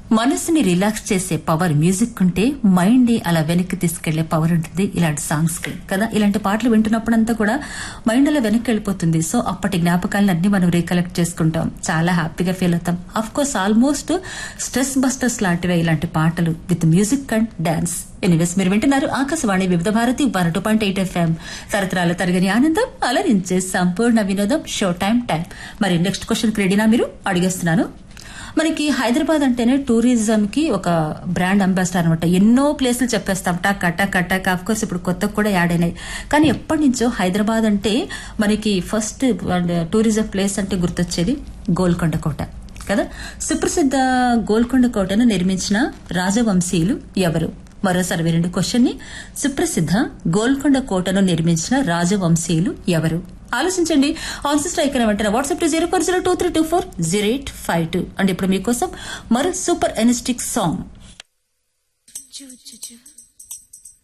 మనసుని రిలాక్స్ చేసే power music ఉంటే మైండ్ ని అలా వెనక్కి తీసుకెళ్లే పవర్ ఉంటుంది ఇలాంటి సాంగ్స్ కి కదా ఇలాంటి పాటలు వింటున్నప్పుడంతా కూడా మైండ్ అలా వెనక్కి వెళ్ళిపోతుంది సో అప్పటి జ్ఞాపకాలను అన్ని మనం రీకలెక్ట్ చేసుకుంటాం చాలా హ్యాపీగా ఫీల్ అవుతాం of course almost stress busters లాంటివే ఇలాంటి పాటలు with music and dance anyways మీరు వింటున్నారు Akashvani Vividh Bharati one two point eight FM తరతరాల తరగని ఆనందం అలరించే సంపూర్ణ వినోదం షో టైం టైం మరి నెక్స్ట్ క్వశ్చన్ రెడీనా మీరు అడిగేస్తున్నాను మనకి హైదరాబాద్ అంటేనే టూరిజం కి ఒక బ్రాండ్ అంబాసిడర్ అనమాట ఎన్నో ప్లేసులు చెప్పేస్తాం టక్ టక్ టక్ ఆఫ్ కోర్స్ ఇప్పుడు కొత్తగా కూడా యాడ్ అయినాయి కానీ ఎప్పటి నుంచో హైదరాబాద్ అంటే మనకి ఫస్ట్ టూరిజం ప్లేస్ అంటే గుర్తొచ్చేది గోల్కొండ కోట కదా సుప్రసిద్ధ గోల్కొండ కోటను నిర్మించిన రాజవంశీయులు ఎవరు మరోసారి వినండి క్వశ్చన్ ని సుప్రసిద్ధ గోల్కొండ కోటను నిర్మించిన రాజవంశీయులు ఎవరు ఆలోచించండి ఆన్సర్ స్ట్రైక్ వెంటనే WhatsApp to zero four zero two three two four zero eight five two and ఇప్పుడు మీకోసం మరో super energetic song choo choo choo